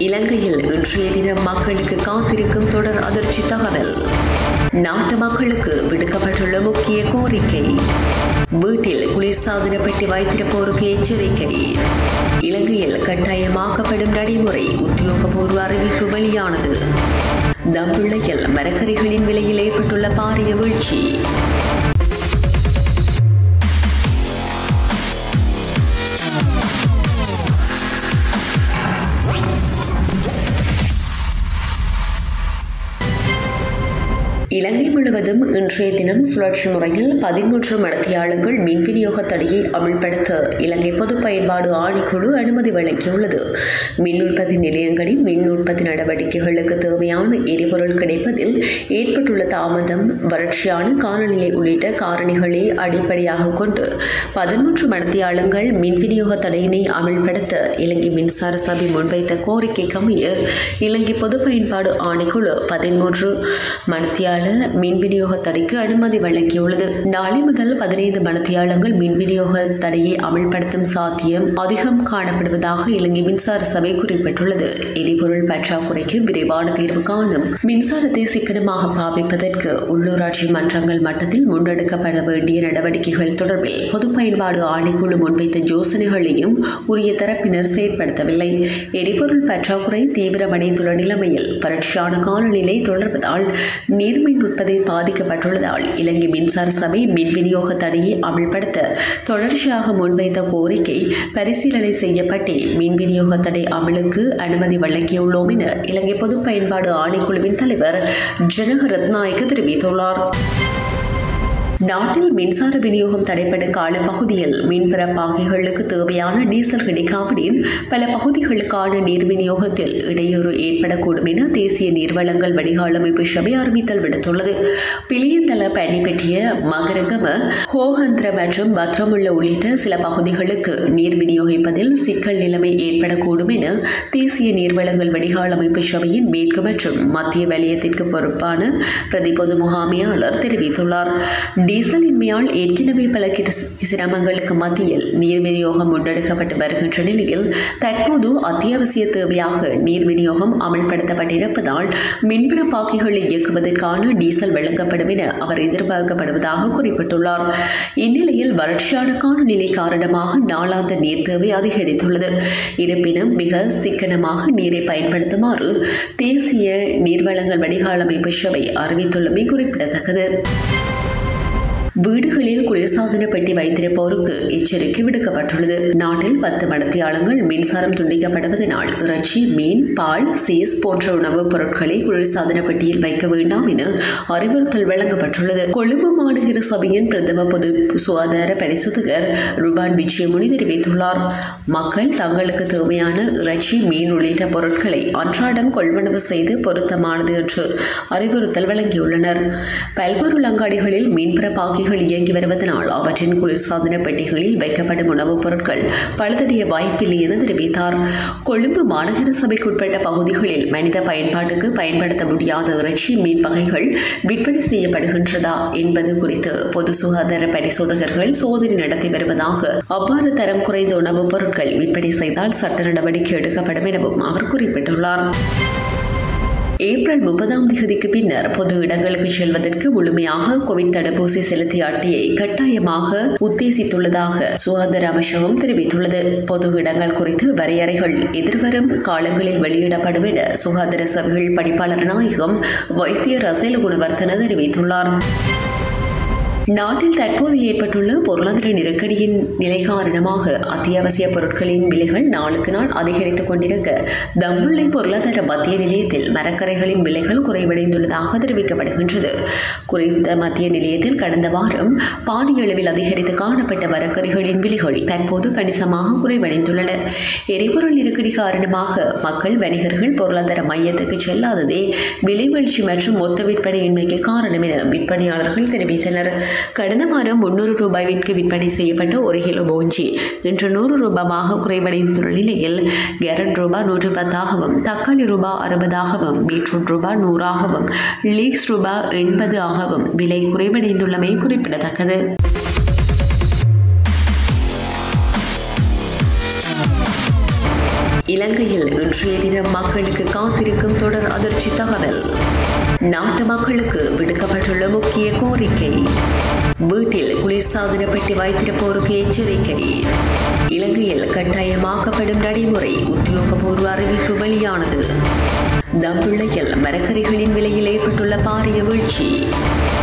இலங்கையில் இன்றைய தினம் மக்களுக்கு காத்திருக்கும் தொடர் அதிர்ச்சி தகவல் நாட்டு மக்களுக்கு விடுக்கப்பட்டுள்ள முக்கிய கோரிக்கை வீட்டில் குளிர்சாதன பெட்டி வைத்திருப்போருக்கு எச்சரிக்கை இலங்கையில் கட்டாயமாக்கப்படும் நடைமுறை உத்தியோகபூர்வ அறிவிப்பு வெளியானது தம்பிள்ளையில் மரக்கறிகளின் விலையில் ஏற்பட்டுள்ள பாரிய வீழ்ச்சி இலங்கை முழுவதும் இன்றைய தினம் சுழற்சி முறையில் பதிமூன்று மடத்தியாளர்கள் மின் விநியோக தடையை அமல்படுத்த இலங்கை பொது பயன்பாடு ஆணைக்குழு அனுமதி வழங்கியுள்ளது மின் உற்பத்தி நிலையங்களின் மின் உற்பத்தி நடவடிக்கைகளுக்கு தேவையான எரிபொருள் கிடைப்பதில் ஏற்பட்டுள்ள தாமதம் வறட்சியான காலநிலை உள்ளிட்ட காரணிகளை அடிப்படையாக கொண்டு பதிமூன்று மடத்தியாளங்கள் மின் விநியோக தடையினை அமல்படுத்த இலங்கை மின்சார சபை முன்வைத்த கோரிக்கைக்கு அமைய இலங்கை பொது பயன்பாடு ஆணைக்குழு பதிமூன்று மடத்தியாள மின் விநியோக தடைக்கு அனுமதி வழங்கியுள்ளது நாளை முதல் பதினைந்து மணத்தியாளங்கள் மின் விநியோக தடையை அமல்படுத்தும் சாத்தியம் அதிகம் காணப்படுவதாக இலங்கை மின்சார சபை குறிப்பிட்டுள்ளது எரிபொருள் பற்றாக்குறைக்கு விரைவான தீர்வு காணும் மின்சாரத்தை சிக்கனமாக பாவிப்பதற்கு உள்ளூராட்சி மன்றங்கள் மட்டத்தில் முன்னெடுக்கப்பட வேண்டிய நடவடிக்கைகள் தொடர்பில் பொது பயன்பாடு ஆணைக்குழு முன்வைத்த யோசனைகளையும் உரிய தரப்பினர் செயற்படுத்தவில்லை எரிபொருள் பற்றாக்குறை தீவிரமடைந்துள்ள நிலைமையில் வறட்சியான காலநிலை தொடர்வதால் நீர்மின் உற்பத்தி பாதிக்கப்பட்டுள்ளதால் இலங்கை மின்சார சபை மின் விநியோக தடையை அமல்படுத்த தொடர்ச்சியாக முன்வைத்த கோரிக்கை பரிசீலனை செய்யப்பட்டு மின் விநியோக தடை அமலுக்கு அனுமதி வழங்கியுள்ளோம் என இலங்கை பொது பயன்பாடு ஆணைக்குழுவின் தலைவர் ஜனக ரத்நாயக்க தெரிவித்துள்ளார் நாட்டில் மின்சார விநியோகம் தடைப்படும் காலப்பகுதியில் மின்பரப்பாகிகளுக்கு தேவையான டீசல் கிடைக்காவிடின் பல பகுதிகளுக்கான நீர் விநியோகத்தில் இடையூறு ஏற்படக்கூடும் என தேசிய நீர்வளங்கள் வடிகாலமைப்பு சபை அறிவித்தல் விடுத்துள்ளது பிளியந்தல பணிபற்றிய மகரகம ஹோகந்திர மற்றும் பத்ரமுள்ள உள்ளிட்ட சில பகுதிகளுக்கு நீர் விநியோகிப்பதில் சிக்கல் நிலைமை ஏற்படக்கூடும் என தேசிய நீர்வளங்கள் வடிகாலமைப்பு சபையின் மேற்கு மற்றும் மத்திய வலயத்திற்கு பொறுப்பான பிரதி பொது முகாமையாளர் தெரிவித்துள்ளார் டீசல் இன்மையால் ஏற்கனவே பல சிரமங்களுக்கு மத்தியில் நீர் விநியோகம் முன்னெடுக்கப்பட்டு வருகின்ற நிலையில் தற்போது அத்தியாவசிய தேவையாக நீர் விநியோகம் அமல்படுத்தப்பட்டிருப்பதால் மின்பரப்பாக்கிகளை இயக்குவதற்கான டீசல் வழங்கப்படும் என அவர் எதிர்பார்க்கப்படுவதாக குறிப்பிட்டுள்ளார் இந்நிலையில் வறட்சியான காலநிலை காரணமாக நாளாந்த நீர் தேவை அதிகரித்துள்ளது இருப்பினும் மிக சிக்கனமாக நீரை பயன்படுத்துமாறு தேசிய நீர்வளங்கள் வடிகாலமைப்பு சபை அறிவித்துள்ளமை குறிப்பிடத்தக்கது வீடுகளில் குளிர்சாதன பெட்டி வைத்திருப்போருக்கு எச்சரிக்கை விடுக்கப்பட்டுள்ளது நாட்டில் பத்து மடத்தியாளங்கள் மின்சாரம் துண்டிக்கப்படுவதனால் இறைச்சி மீன் பால் சீஸ் போன்ற உணவுப் பொருட்களை குளிர்சாதன பெட்டியில் வைக்க வேண்டாம் என அறிவுறுத்தல் வழங்கப்பட்டுள்ளது கொழும்பு மாநகர சபையின் பிரதம பொது சுகாதார பரிசோதகர் ருபான் விஜயமுனி தெரிவித்துள்ளார் மக்கள் தங்களுக்கு தேவையான இறைச்சி மீன் உள்ளிட்ட பொருட்களை அன்றாடம் கொள்வனவு செய்து பொருத்தமானது என்று அறிவுறுத்தல் வழங்கியுள்ளனர் பல்வேறு லங்காடிகளில் மீன்பரப்பாகி பெட்டிகள் இயங்கி வருவதனால் அவற்றின் குளிர்சாதன பெட்டிகளில் வைக்கப்படும் உணவுப் பொருட்கள் பழுதடைய வாய்ப்பில்லை என தெரிவித்தார் கொழும்பு மாநகர சபைக்குட்பட்ட பகுதிகளில் மனித பயன்பாட்டுக்கு பயன்படுத்த முடியாத இறைச்சி மீன் வகைகள் விற்பனை செய்யப்படுகின்றதா என்பது குறித்து பொது சுகாதார பரிசோதகர்கள் சோதனை நடத்தி வருவதாக அவ்வாறு தரம் குறைந்த உணவுப் பொருட்கள் விற்பனை செய்தால் சட்ட நடவடிக்கை எடுக்கப்படும் எனவும் அவர் குறிப்பிட்டுள்ளார் ஏப்ரல் முப்பதாம் தேதிக்கு பின்னர் பொது இடங்களுக்கு செல்வதற்கு முழுமையாக கோவிட் தடுப்பூசி செலுத்திய அட்டையை கட்டாயமாக உத்தேசித்துள்ளதாக சுகாதார அமைச்சகம் தெரிவித்துள்ளது பொது இடங்கள் குறித்து வரையறைகள் எதிர்வரும் காலங்களில் வெளியிடப்படும் என சுகாதார சபைகள் படிப்பாளர் நாயகம் வைத்தியர் ரசேல் குணவர்த்தன தெரிவித்துள்ளார் நாட்டில் தற்போது ஏற்பட்டுள்ள பொருளாதார நெருக்கடியின் நிலை காரணமாக அத்தியாவசிய பொருட்களின் விலைகள் நாளுக்கு நாள் அதிகரித்துக் கொண்டிருக்க தம்புள்ளை பொருளாதார மத்திய நிலையத்தில் மரக்கரைகளின் விலைகள் குறைவடைந்துள்ளதாக தெரிவிக்கப்படுகின்றது குறித்த மத்திய நிலையத்தில் கடந்த வாரம் பாரிய அளவில் அதிகரித்து காணப்பட்ட மரக்கரைகளின் விலைகள் தற்போது கணிசமாக குறைவடைந்துள்ளன எரிபொருள் நெருக்கடி காரணமாக மக்கள் வணிகர்கள் பொருளாதார மையத்துக்கு செல்லாததே விலை வீழ்ச்சி மற்றும் மொத்த விற்பனையின்மைக்கு காரணம் என விற்பனையாளர்கள் தெரிவித்தனர் கடந்த மாதம் முன்னூறு ரூபாய்க்கு விற்பனை செய்யப்பட்ட ஒரு கிலோ போஞ்சி இன்று நூறு ரூபாயாக குறைவடைந்துள்ள நிலையில் கேரட் ரூபாய் நூற்று பத்தாகவும் தக்காளி ரூபாய் அறுபதாகவும் பீட்ரூட் ரூபாய் நூறாகவும் லீக்ஸ் ரூபாய் எண்பது ஆகவும் விலை குறைவடைந்துள்ளமை குறிப்பிடத்தக்கது இலங்கையில் இன்றைய தினம் மக்களுக்கு காத்திருக்கும் தொடர் அதிர்ச்சி தகவல் நாட்டு மக்களுக்கு விடுக்கப்பட்டுள்ள முக்கிய கோரிக்கை வீட்டில் குளிர்சாதன பெட்டி வைத்திருப்போருக்கு எச்சரிக்கை இலங்கையில் கட்டாயமாக்கப்படும் நடைமுறை உத்தியோகபூர்வ அறிவிப்பு வெளியானது தம்பிள்ளையில் மரக்கறிகளின் விலையில் ஏற்பட்டுள்ள பாரிய வீழ்ச்சி